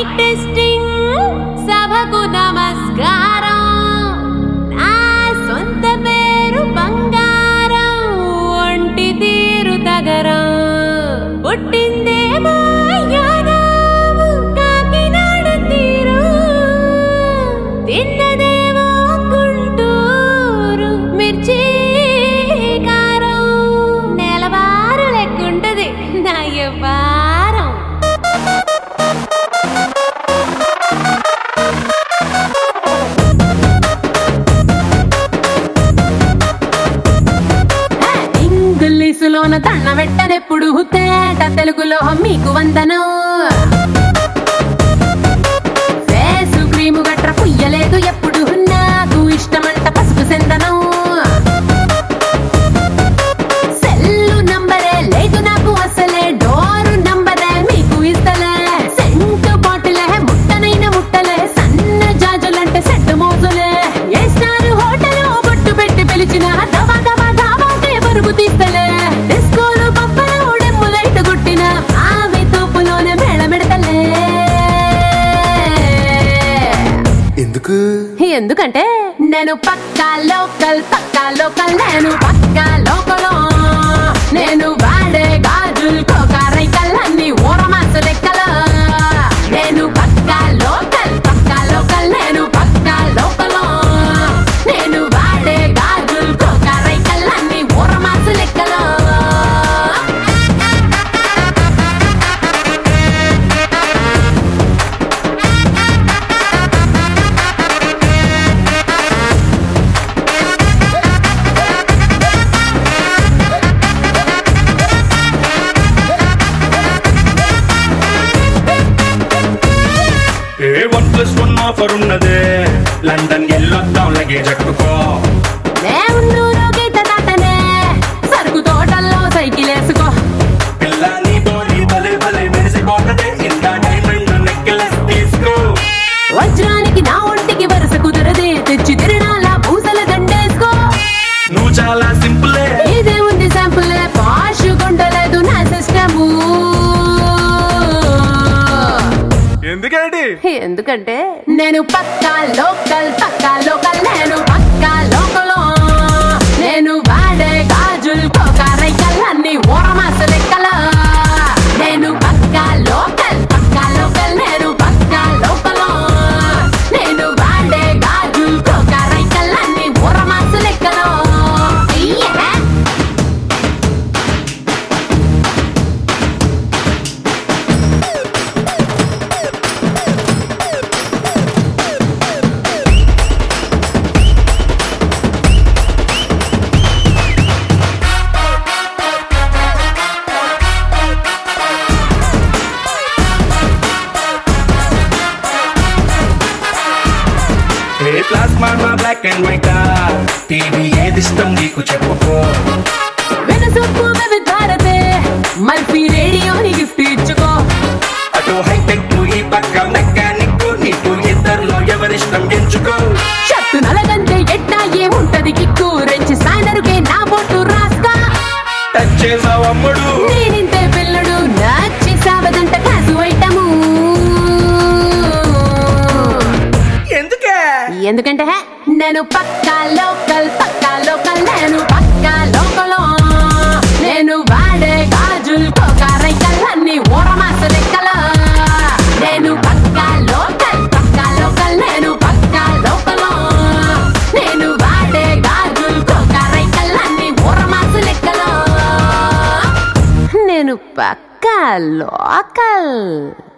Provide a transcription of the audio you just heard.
mic testing సభకు నమస్కారం నా సొంత పేరు బంగారం ఒంటి తీరు తగరం పుట్టిందేమో యానాము కాకినాడ తీరు తిన్నదేమో గుంటూరు మిర్చి కారం నెలవారు లెక్కుంటది నా వారం ఇంగ్లీషులోన తన్న వెట్టనెప్పుడు తేట తెలుగులో మీకు వందనం ఫేసు క్రీము గట్ర పుయ్యలేదు ఎప్పుడు నాకు ఇష్టమంట పసుపు సెందనం సెల్లు నంబరే లేదు నాకు అసలే డోరు నంబరే మీకు ఇస్తలే సెంటు బాటిలే ముట్టనైన ముట్టలే సన్న జాజులంటే సెట్టు మోజులే ఏ స్టార్ హోటల్ బొట్టు పెట్టి పిలిచిన దవా దవా దావాకే బరువు తీస్తలే డిస్కోలు పప్పలు డెమ్ము లైట్ కొట్టిన ఆమె తోపులోనే మేళమెడతలే ఎందుకు ఎందుకంటే నేను పక్కా లోకల్ పక్కా లోకల్ నేను పక్కా లోకల్ నేను వాడే గాజులు కోకారైకల్ అన్ని ఊరమాస లెక్కలు నేను పక్కా లోకల్ పక్కా లోకల్ నేను పక్కా లోకల్ నేను వాడే గాజులు కోకారైకల్ అన్ని ఊరమాస లెక్కలు ఏ వన్ ప్లస్ వన్ ఆఫర్ ఉన్నదే లండన్ ఎల్లొద్దాం లగేజ్ అట్టుకో దేవున్నూరు గీత దాటనే సరుకు తోటల్లో సైకిల్ వేసుకో పిల్ల నీ బాడీ భలే భలే మెరిసిపోతదే ఇంత డైమండ్ నెక్లెస్ తీసుకో వజ్రానికి నా ఒంటికి వరుస కుదరదే తెచ్చి తిరణాల పూసల దండేసుకో నువ్వు చాలా సింపులే ఇదే ఉంది శాంపుల్ పాష్ కొండలేదు నా సిస్టము ఎందుకేంటి ఎందుకంటే నేను పక్కా లోకల్ పక్కా లోకల్ నేను పక్కా లోకల్ నేను వాడే గాజులు కోకారైకల్ అన్ని ఓరమాస లెక్కల నేను పక్కా లోకల్ పక్కా లోకల్ నేను పక్కా లోకల్ నేను వాడే గాజులు కోకారైకల్ అన్ని ఓరమాస లెక్కలో అయ్యే ఏ plasma black and white TV ఏది ఇష్టం నీకు చెప్పుకో వెనసొప్పు భారతే మల్పి రేడియోని గిఫ్ట్ ఇచ్చుకో అటు హైటెక్ ఈ పక్క మెకానిక్ నీకు ఇద్దరులో ఎవరిష్టం ఎంచుకో షర్టు నలగంటే ఎట్టా ఏముంటది కిక్కు రెంచి సానరుకే నా బొట్టు రాస్తా టచ్ చేసావు అమ్ముడు నేనింతే పిల్లడు నచ్చి సావదంట కాసు ఐటము ఎందుకే ఎందుకంటే హే, నేను పక్కా లోకల్ పక్కా లోకల్ నేను పక్కా లోకల్ నేను వాడే గాజులు కోకారైకల్ అన్ని ఊరమాస లెక్కల నేను పక్కా లోకల్ పక్కా లోకల్ నేను పక్కా లోకల్ నేను వాడే గాజులు కోకారైకల్ అన్ని ఊరమాస లెక్కల నేను పక్కా లోకల్